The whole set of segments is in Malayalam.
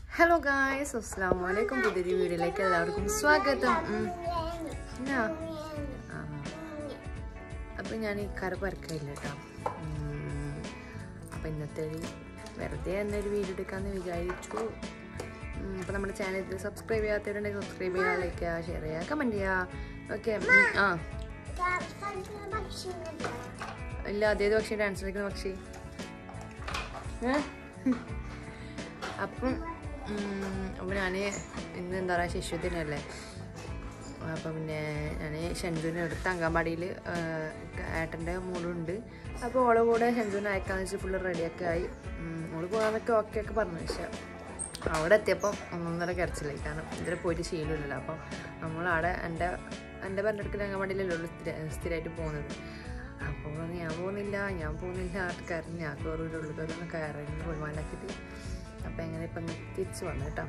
ഹലോ ഗായ്സ് അസ്സാം വലൈക്കും പുതിയൊരു വീഡിയോയിലേക്ക് എല്ലാവർക്കും സ്വാഗതം ഉം. എന്നാ? ആ. അപ്പൊ ഞാൻ ഈ കറ പരക്കില്ല കേട്ടോ ഉം. അപ്പൊ ഇന്നത്തെ ഒരു വെറുതെ എന്നൊരു വീഡിയോ എടുക്കാന്ന് വിചാരിച്ചു ഉം. അപ്പൊ നമ്മുടെ ചാനൽ സബ്സ്ക്രൈബ് ചെയ്യാത്തവരുണ്ടെങ്കിൽ സബ്സ്ക്രൈബ് ചെയ്യുക ലൈക്ക് ചെയ്യുക ഷെയർ ചെയ്യുക കമന്റ് ചെയ്യുക ഓക്കെ ആ ഇല്ല അതേത് പക്ഷി ഡാൻസ് കളിക്കുന്ന പക്ഷി ഏ? അപ്പം ഉം, അപ്പം ഞാൻ ഇന്ന് എന്താ പറയുക ശിശുദിനല്ലേ അപ്പം പിന്നെ ഞാൻ ഷെൻജുവിനെ എടുത്ത് അങ്കൻവാടിയിൽ ഏട്ടൻ്റെ മോളുണ്ട് അപ്പോൾ ഓളെ കൂടെ ഷെൻജുവിനെ അയക്കാന്ന് വെച്ചാൽ ഫുള്ള് റെഡിയൊക്കെ ആയി ഉം, ഓള് പോകാനൊക്കെ ഓക്കെ ഒക്കെ പറഞ്ഞു പക്ഷേ അവിടെ എത്തിയപ്പം ഒന്നൊന്നര കിടച്ചില്ലായി കാരണം ഇതിൽ പോയിട്ട് ശീലമില്ലല്ലോ അപ്പം നമ്മളവിടെ എൻ്റെ എൻ്റെ പറഞ്ഞെടുക്കൽ അങ്കൻവാടിയിലല്ലേ ഉള്ളൂ സ്ഥിര സ്ഥിരമായിട്ട് പോകുന്നത് അപ്പോൾ ഞാൻ പോകുന്നില്ല ഞാൻ പോകുന്നില്ല കയറി ഞാൻ കയറൂല ഉള്ളു കയറുന്ന കയറി പൊരുമാലാക്കിയിട്ട് അപ്പം എങ്ങനെ ഇപ്പം തിരിച്ച് വന്നു കേട്ടോ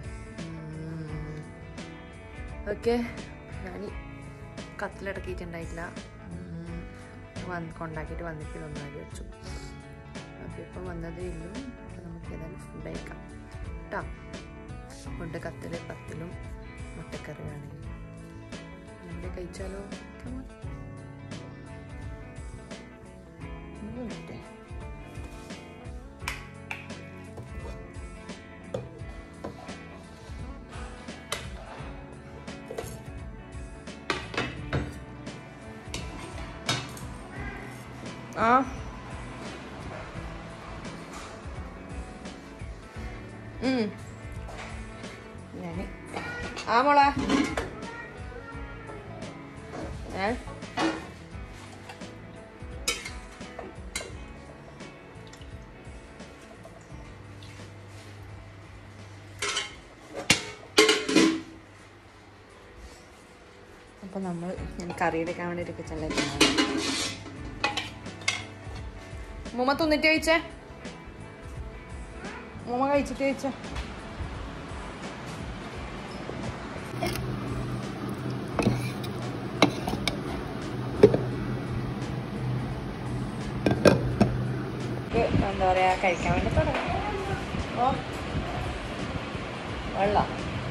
ഓക്കെ ഞാൻ കത്തിലടക്കിയിട്ടുണ്ടായിട്ടില്ല ഉം, വന്ന് കൊണ്ടാക്കിയിട്ട് വന്നിട്ട് നന്നായി വെച്ചു അപ്പോൾ ഇപ്പം വന്നതേ ഉള്ളൂ അപ്പം നമുക്ക് ഏതായാലും ഫുഡ് കഴിക്കാം കേട്ടോ ഫുഡ് കത്തിൽ പത്തിലും മുട്ടക്കറിയാണ് നമ്മുടെ കഴിച്ചാലോ Come on. ഒരു മിനിറ്റ് ആ ഉം. ഞാന് ആ മോളെ ഏ അപ്പൊ നമ്മൾ ഞാൻ കറി എടുക്കാൻ വേണ്ടിയിട്ട് കിച്ചണിലേക്ക് മുമ്മ തിന്നിട്ട് കഴിച്ചേ മുമ്മ കഴിച്ചിട്ട് കഴിച്ചേ ഇത് എന്താ പറയാ കഴിക്കാൻ വേണ്ടി തുടങ്ങി ഓ വെള്ളം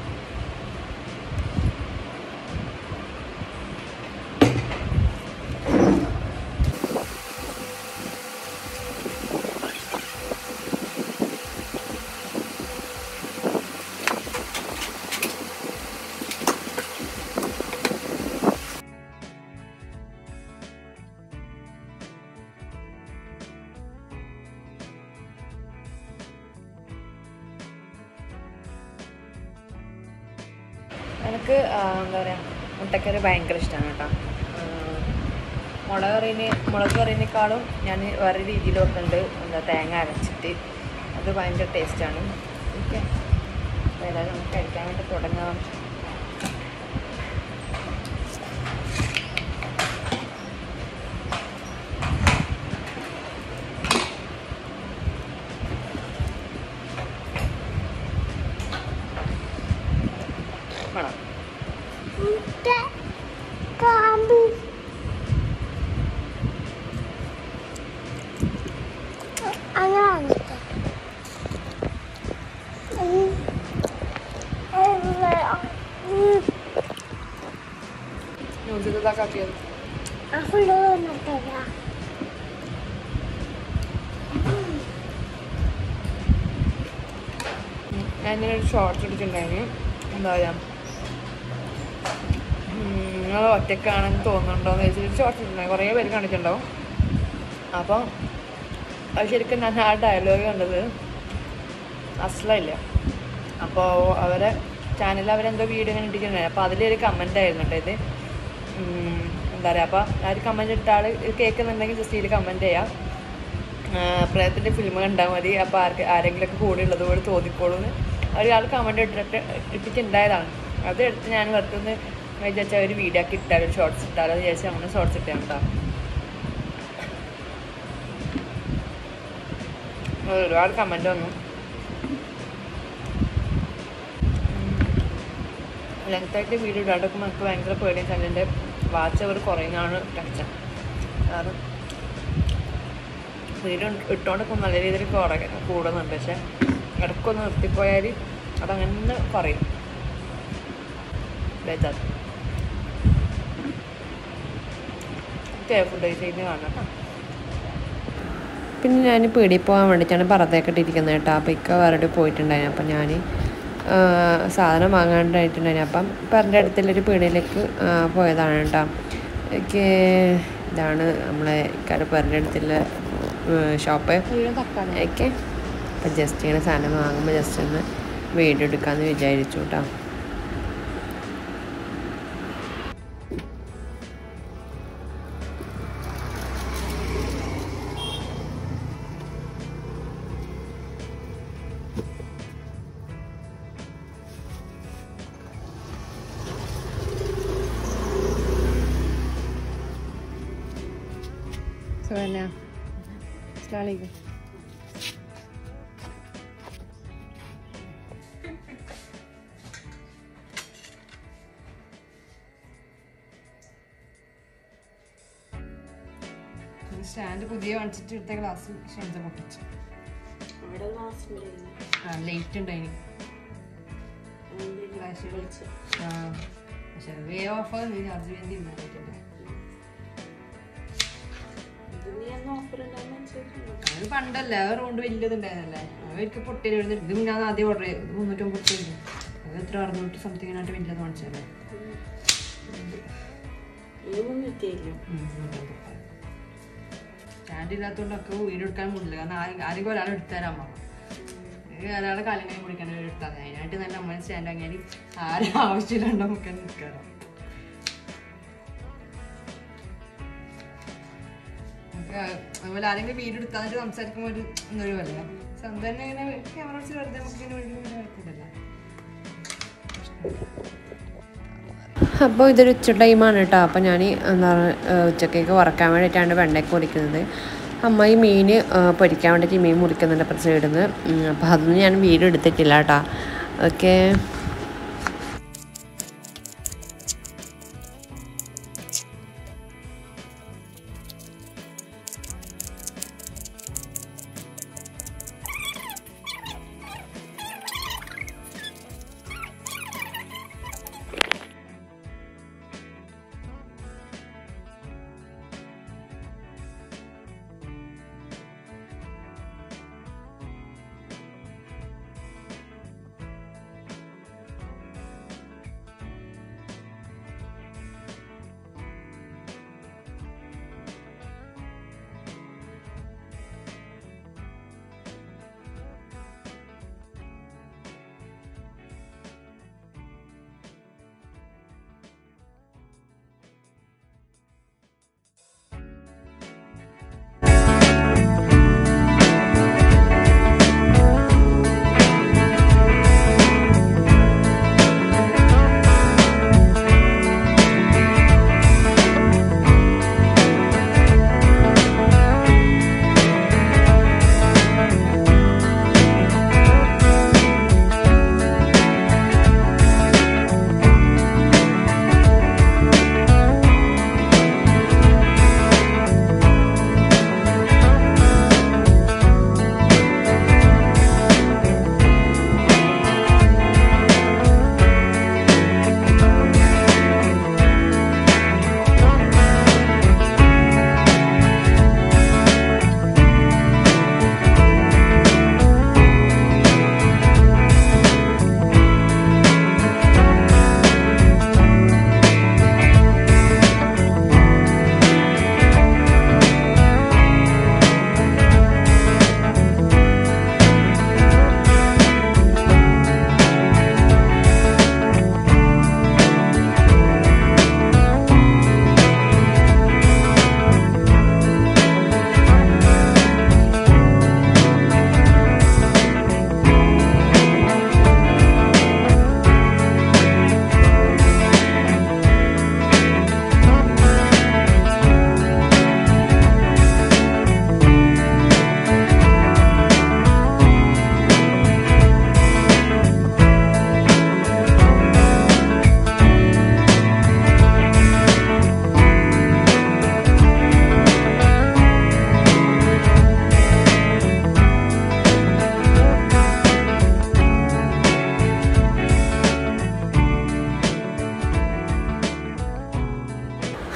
എനിക്ക് ആ, എന്താ പറയുക മുട്ടക്കറി ഭയങ്കര ഇഷ്ടമാണ് കേട്ടോ ആ, മുളക് കറീന് മുളക് കറീനേക്കാളും ഞാൻ വേറെ രീതിയിൽ വെക്കുന്നുണ്ട് എന്താ തേങ്ങ അരച്ചിട്ട് അത് ഭയങ്കര ടേസ്റ്റാണ് ഓക്കെ അപ്പോൾ ഏതായാലും നമുക്ക് കഴിക്കാൻ വേണ്ടി തുടങ്ങാം വേണം ന്യൂസിൽ ഇതാക്കിയത് ഞാനൊരു ഷോർട്സ് എടുത്തിട്ടുണ്ടായിരുന്നു എന്താ പറയുക നിങ്ങൾ ഒറ്റക്കാണെന്ന് തോന്നുന്നുണ്ടോയെന്ന് ചോദിച്ചിട്ട് ഷോർട്സ് ഇട്ടുണ്ടായി കുറേ പേര് കണ്ടിട്ടുണ്ടാവും അപ്പം അത് ശരിക്കും ഞാൻ ആ ഡയലോഗ് കണ്ടത് അസ്ലയില്ല അപ്പോൾ അവരെ ചാനലിൽ അവരെന്തോ വീഡിയോ ഇങ്ങനെ ഇട്ടിട്ടുണ്ടായി അപ്പോൾ അതിലൊരു കമൻ്റ് ആയിരുന്നു കേട്ടോ ഇത് ഉം, എന്താ പറയുക അപ്പോൾ ആ ഒരു കമൻറ്റ് ഇട്ട ആൾ കേൾക്കുന്നുണ്ടെങ്കിൽ ജസ്റ്റ് ഇതിൽ കമൻറ്റ് ചെയ്യാം പ്രേതത്തിൻ്റെ ഫിലിം കണ്ടാൽ മതി അപ്പോൾ ആർക്ക് ആരെങ്കിലുമൊക്കെ കൂടെ ഉള്ളത് പോലെ തോന്നിക്കോളൂ എന്ന് ഒരാൾ കമൻറ്റ് ഇട്ടിട്ട് ഇട്ടിട്ടുണ്ടായതാണ് അത് എടുത്ത് ഞാൻ വെറുതെ ഒന്ന് വിചാരിച്ച ഒരു വീഡിയോ ഒക്കെ ഇട്ടാലോ ഒരു ഷോർട്സ് ഇട്ടാലോ എന്ന് വിചാരിച്ചാൽ അങ്ങനെ ഷോർട്സ് ഇട്ടാണ് കേട്ടോ ഒരുപാട് കമൻറ്റ് വന്നു ലെങ്തായിട്ട് വീഡിയോ ഇടാണ്ടൊക്കെ നമുക്ക് ഭയങ്കര പേടിയും ചാനലിൻ്റെ വാച്ച് അവർ കുറയുന്നതാണ് ടെൻഷൻ കാരണം വീഡിയോ ഇട്ടുകൊണ്ടൊക്കെ നല്ല രീതിയിൽ കുറ കൂടുന്നുണ്ട് പക്ഷെ ഇടയ്ക്കൊന്ന് നിർത്തിപ്പോയാൽ അതങ്ങനെ പറയും ബേജാർ ഫുഡ് കഴിച്ച് കാണാം കേട്ടോ പിന്നെ ഞാൻ പീടിയിൽ പോകാൻ വേണ്ടിയിട്ടാണ് പറത്തേക്ക് ഇട്ടിരിക്കുന്നത് കേട്ടോ അപ്പോൾ ഇക്ക വേറെ പോയിട്ടുണ്ടായിരുന്നു അപ്പം ഞാൻ സാധനം വാങ്ങാണ്ടായിട്ടുണ്ടായിരുന്നു അപ്പം പറഞ്ഞ അടുത്തുള്ളൊരു പീടിയിലേക്ക് ആ, പോയതാണ് കേട്ടോ എനിക്ക് ഇതാണ് നമ്മളെ ഇക്കാട് പറഞ്ഞ അടുത്തുള്ള ഷോപ്പ് തക്കാളി ഒക്കെ അപ്പം ജസ്റ്റ് ഇങ്ങനെ സാധനം വാങ്ങുമ്പോൾ ജസ്റ്റ് ഒന്ന് വീഡിയോ എടുക്കാമെന്ന് വിചാരിച്ചു കേട്ടോ സുഖന്നെ അസ്സലാമലൈക്കും സ്റ്റാൻഡ് പുതിയ വാങ്ങിച്ചിട്ട് എടുത്ത ഗ്ലാസ് ഷെൻസ പൊട്ടിച്ചു അവിടെ ഗ്ലാസ് ഉണ്ടായിരുന്നു ആ ലേറ്റ് ഉണ്ടായിന് ഫ്ലാഷുകൾ ആ പക്ഷെ വേ ഓഫ് ചാർജ് വേണ്ടി ഇരുന്നിട്ടുണ്ട് ഇത് നീ അന്ന് ഓഫർ ഉണ്ടാകുന്ന അനുസരിച്ചുണ്ടോ അത് പണ്ടല്ല അത് റൗണ്ട് വലിയതുണ്ടായിരുന്നല്ലേ അവർക്ക് പൊട്ടിയിൽ എഴുതി ഇത് ഞാൻ ആദ്യം ഓർഡർ ചെയ്തു ഇത് മുന്നൂറ്റമ്പത് രൂപ അത് എത്ര അറുന്നൂറ്റി സംതിങ്ങിനായിട്ട് വലിയത് വാങ്ങിച്ചല്ലേ ഇത് മുന്നൂറ്റിയില്ല സ്റ്റാൻഡ് ഇല്ലാത്തതുകൊണ്ടൊക്കെ വീടെടുക്കാൻ മുടില്ല കാരണം ആരും ആരെങ്കിലും ഒരാൾ എടുത്താലമ്മ ഒരാളെ കാലിങ്ങനെ പിടിക്കാൻ എടുത്താൽ അതിനായിട്ട് തന്നെ അമ്മ സ്റ്റാൻഡ് അങ്ങനെ ആരും ആവശ്യമില്ലാണ്ട് നമുക്ക് നിൽക്കണം നമുക്ക് അതുപോലെ ആരെങ്കിലും വീട് എടുത്താന്നിട്ട് സംസാരിക്കുമ്പോൾ ഒരു എന്തൊരു പോലെ സ്വന്തം തന്നെ ഇങ്ങനെ ക്യാമറ വെച്ച് വെറുതെ നമുക്ക് ഇങ്ങനെ വിളിക്കുമ്പോൾ കുഴപ്പമില്ലല്ലോ അപ്പോൾ ഇതൊരു ഉച്ച ടൈമാണ് കേട്ടോ അപ്പോൾ ഞാൻ എന്താ പറയുക ഉച്ചക്കേക്ക് വറക്കാൻ വേണ്ടിയിട്ടാണ് വെണ്ടയ്ക്ക് പൊരിക്കുന്നത് അമ്മ ഈ മീൻ പൊരിക്കാൻ വേണ്ടിയിട്ട് ഈ മീൻ മുറിക്കുന്നുണ്ട് അപ്പുറത്തെ സൈഡിൽ നിന്ന് അപ്പോൾ അതൊന്നും ഞാൻ വീഡിയോ എടുത്തിട്ടില്ല കേട്ടോ ഓക്കെ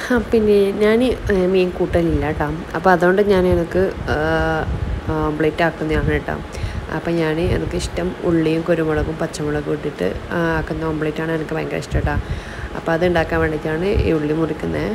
ആ, പിന്നെ ഞാൻ മീൻ കൂട്ടലില്ല കേട്ടോ അപ്പോൾ അതുകൊണ്ട് ഞാൻ എനിക്ക് ഓംപ്ലേറ്റ് ആക്കുന്നതാണ് കേട്ടോ അപ്പോൾ ഞാൻ എനിക്ക് ഇഷ്ടം ഉള്ളിയും കുരുമുളകും പച്ചമുളകും ഇട്ടിട്ട് ആ, ആക്കുന്ന ഓംപ്ലേറ്റാണ് എനിക്ക് ഭയങ്കര ഇഷ്ടം കേട്ടോ അപ്പോൾ അത് ഉണ്ടാക്കാൻ വേണ്ടിയിട്ടാണ് ഈ ഉള്ളി മുറിക്കുന്നത്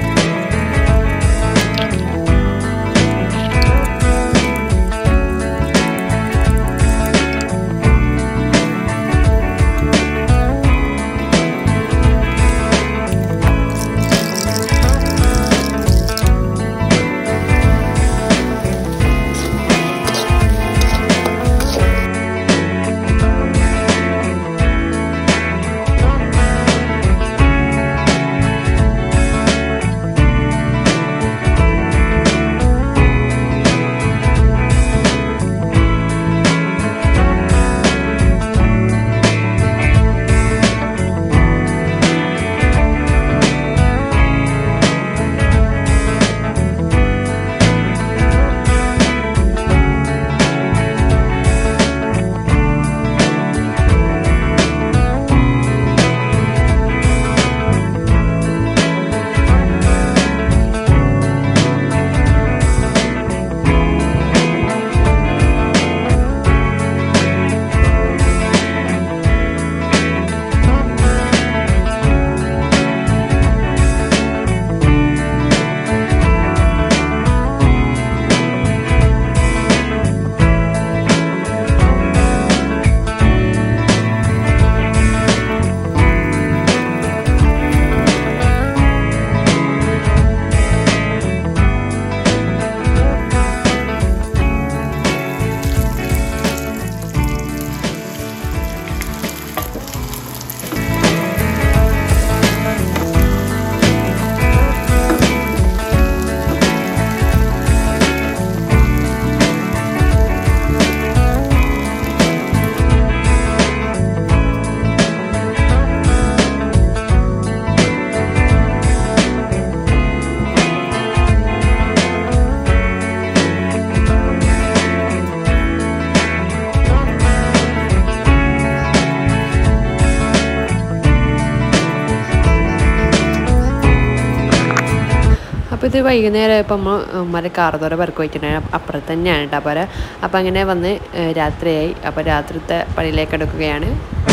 അപ്പോൾ ഇത് വൈകുന്നേരം ഇപ്പം നമ്മൾ ഉമ്മരെ കാർദോര പറക്ക് വെച്ചിട്ടുണ്ടായിരുന്നു അപ്പുറത്ത് തന്നെയാണ് കേട്ടോ അപ്പോൾ അപ്പോൾ അങ്ങനെ വന്ന് ഏഹ്, രാത്രിയായി അപ്പോൾ രാത്രിത്തെ പണിയിലേക്ക് എടുക്കുകയാണ്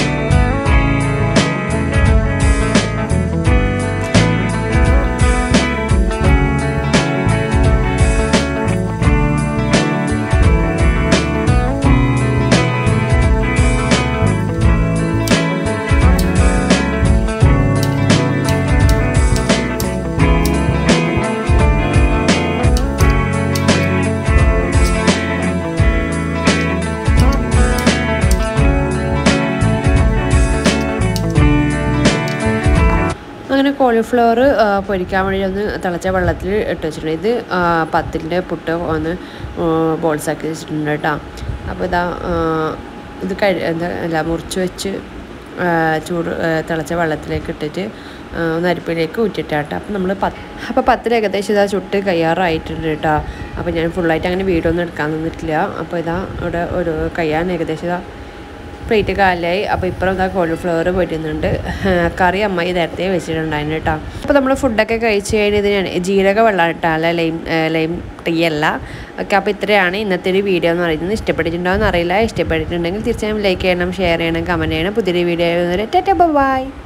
അങ്ങനെ കോളിഫ്ലവർ പൊരിക്കാൻ വേണ്ടി ഒന്ന് തിളച്ച വെള്ളത്തിൽ ഇട്ട് വെച്ചിട്ടുണ്ട് ഇത് ആ, പത്തിൻ്റെ പുട്ട് ഒന്ന് ബോൾസ് ആക്കി വെച്ചിട്ടുണ്ട് കേട്ടോ അപ്പോൾ ഇതാ ആ, ഇത് കഴി എന്താ അല്ല മുറിച്ച് വെച്ച് ആ, ചൂട് ആ, തിളച്ച വെള്ളത്തിലേക്ക് ഇട്ടിട്ട് ആ, ഒന്ന് അരിപ്പിലേക്ക് ഊറ്റിട്ടാട്ടോ അപ്പോൾ നമ്മൾ പത്ത് അപ്പോൾ പത്തിൽ ഏകദേശം ഇതാ ചുട്ട് കയ്യാറായിട്ടുണ്ട് കേട്ടോ അപ്പോൾ ഞാൻ ഫുള്ളായിട്ട് അങ്ങനെ വീഡിയോ ഒന്നും എടുക്കാൻ നിന്നിട്ടില്ല അപ്പോൾ ഇതാ ഇവിടെ ഒരു കയ്യാൻ ഏകദേശം ഇതാ പ്ലേറ്റ് കാലായി അപ്പോൾ ഇപ്പുറം ഇതാ കോളിഫ്ലവർ പൊരുന്നുണ്ട് കറി അമ്മായി നേരത്തെ വെച്ചിട്ടുണ്ടായിരുന്നു കേട്ടോ അപ്പോൾ നമ്മൾ ഫുഡൊക്കെ കഴിച്ച് കഴിഞ്ഞ് ഇതിനാണ് ജീരക വെള്ളം ഇട്ടാല ലൈം ലൈം ടീ അല്ല ഓക്കെ അപ്പോൾ ഇത്രയാണ് ഇന്നത്തെ ഒരു വീഡിയോ എന്ന് പറയുന്നത് ഇഷ്ടപ്പെട്ടിട്ടുണ്ടോ എന്ന് അറിയില്ല ഇഷ്ടപ്പെട്ടിട്ടുണ്ടെങ്കിൽ തീർച്ചയായും ലൈക്ക് ചെയ്യണം ഷെയർ ചെയ്യണം കമൻറ്റ് ചെയ്യണം പുതിയൊരു വീഡിയോ ടാറ്റ ബൈ